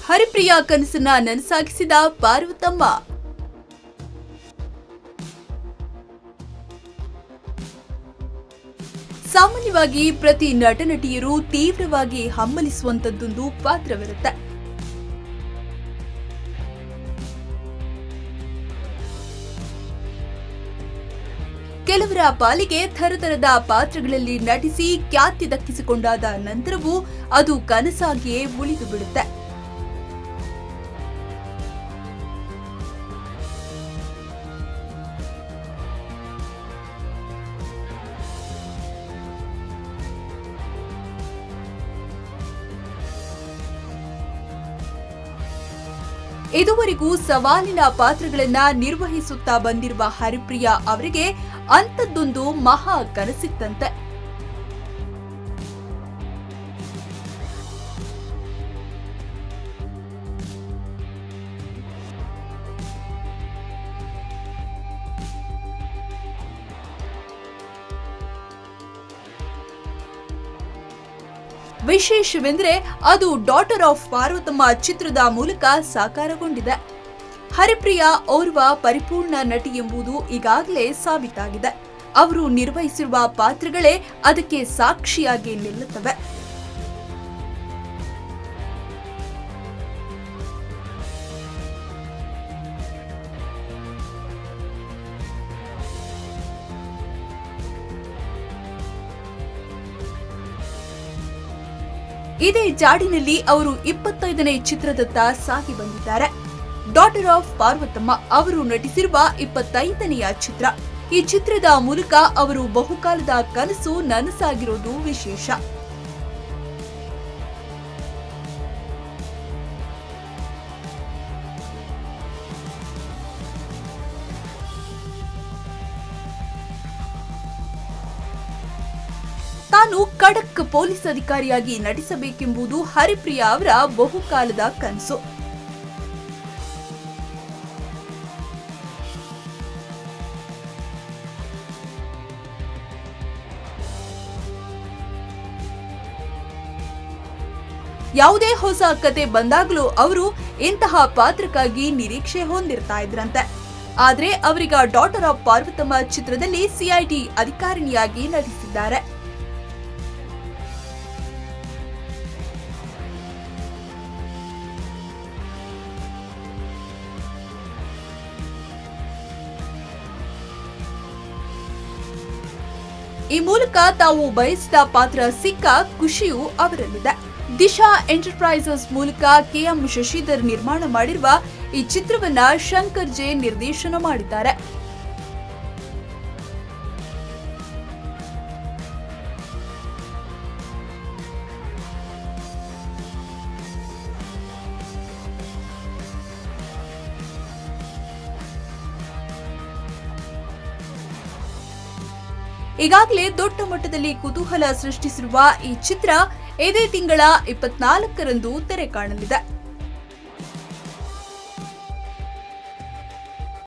ಹರಿಪ್ರಿಯಾ ಕನಸನ್ನ ನನಸಾಗಿಸಿದ ಪಾರ್ವತಮ್ಮ ಸಾಮಾನ್ಯವಾಗಿ ಪ್ರತಿ ನಟ ನಟಿಯರು ತೀವ್ರವಾಗಿ ಹಮ್ಮಲಿಸುವಂತದ್ದೊಂದು ಪಾತ್ರವಿರುತ್ತೆ ಕೆಲವರ ಪಾಲಿಗೆ ಥರಥರದ ಪಾತ್ರಗಳಲ್ಲಿ ನಟಿಸಿ ಖ್ಯಾತಿ ದಕ್ಕಿಸಿಕೊಂಡಾದ ನಂತರವೂ ಅದು ಕನಸಾಗಿಯೇ ಉಳಿದು ಬಿಡುತ್ತೆ ಇದುವರೆಗೂ ಸವಾಲಿನ ಪಾತ್ರಗಳನ್ನ ನಿರ್ವಹಿಸುತ್ತಾ ಬಂದಿರುವ ಹರಿಪ್ರಿಯಾ ಅವರಿಗೆ ಅಂಥದ್ದೊಂದು ಮಹಾ ಕನಸಿತ್ತಂತೆ ವಿಶೇಷವೆಂದರೆ ಅದು ಡಾಟರ್ ಆಫ್ ಪಾರ್ವತಮ್ಮ ಚಿತ್ರದ ಮೂಲಕ ಸಾಕಾರಗೊಂಡಿದೆ ಹರಿಪ್ರಿಯಾ ಓರ್ವ ಪರಿಪೂರ್ಣ ನಟಿ ಎಂಬುದು ಈಗಾಗಲೇ ಸಾಬೀತಾಗಿದೆ ಅವರು ನಿರ್ವಹಿಸಿರುವ ಪಾತ್ರಗಳೇ ಅದಕ್ಕೆ ಸಾಕ್ಷಿಯಾಗಿ ನಿಲ್ಲುತ್ತವೆ ಇದೇ ಜಾಡಿನಲ್ಲಿ ಅವರು ಇಪ್ಪತ್ತೈದನೇ ಚಿತ್ರದತ್ತ ಸಾಗಿ ಬಂದಿದ್ದಾರೆ ಡಾಟರ್ ಆಫ್ ಪಾರ್ವತಮ್ಮ ಅವರು ನಟಿಸಿರುವ ಇಪ್ಪತ್ತೈದನೆಯ ಚಿತ್ರ ಈ ಚಿತ್ರದ ಮೂಲಕ ಅವರು ಬಹುಕಾಲದ ಕನಸು ನನಸಾಗಿರೋದು ವಿಶೇಷ ತಾನು ಖಡಕ್ ಪೊಲೀಸ್ ಅಧಿಕಾರಿಯಾಗಿ ನಟಿಸಬೇಕೆಂಬುದು ಹರಿಪ್ರಿಯಾ ಅವರ ಬಹುಕಾಲದ ಕನಸು ಯಾವುದೇ ಹೊಸ ಕತೆ ಬಂದಾಗಲೂ ಅವರು ಇಂತಹ ಪಾತ್ರಕ್ಕಾಗಿ ನಿರೀಕ್ಷೆ ಹೊಂದಿರ್ತಾ ಇದ್ರಂತೆ ಆದ್ರೆ ಅವರೀಗ ಡಾಟರ್ ಆಫ್ ಪಾರ್ವತಮ್ಮ ಚಿತ್ರದಲ್ಲಿ ಸಿಐಡಿ ಅಧಿಕಾರಿಣಿಯಾಗಿ ನಟಿಸಿದ್ದಾರೆ ಈ ಮೂಲಕ ತಾವು ಬಯಸಿದ ಪಾತ್ರ ಸಿಕ್ಕ ಖುಷಿಯೂ ಅವರಲ್ಲಿದೆ ದಿಶಾ ಎಂಟರ್ಪ್ರೈಸಸ್ ಮೂಲಕ ಕೆಎಂ ಶಶಿಧರ್ ನಿರ್ಮಾಣ ಮಾಡಿರುವ ಈ ಚಿತ್ರವನ್ನ ಶಂಕರ್ ಜೆ ನಿರ್ದೇಶನ ಮಾಡಿದ್ದಾರೆ ಈಗಾಗಲೇ ದೊಡ್ಡ ಮಟ್ಟದಲ್ಲಿ ಕುತೂಹಲ ಸೃಷ್ಟಿಸಿರುವ ಈ ಚಿತ್ರ ಇದೇ ತಿಂಗಳ ಇಪ್ಪತ್ನಾಲ್ಕರಂದು ತೆರೆ ಕಾಣಲಿದೆ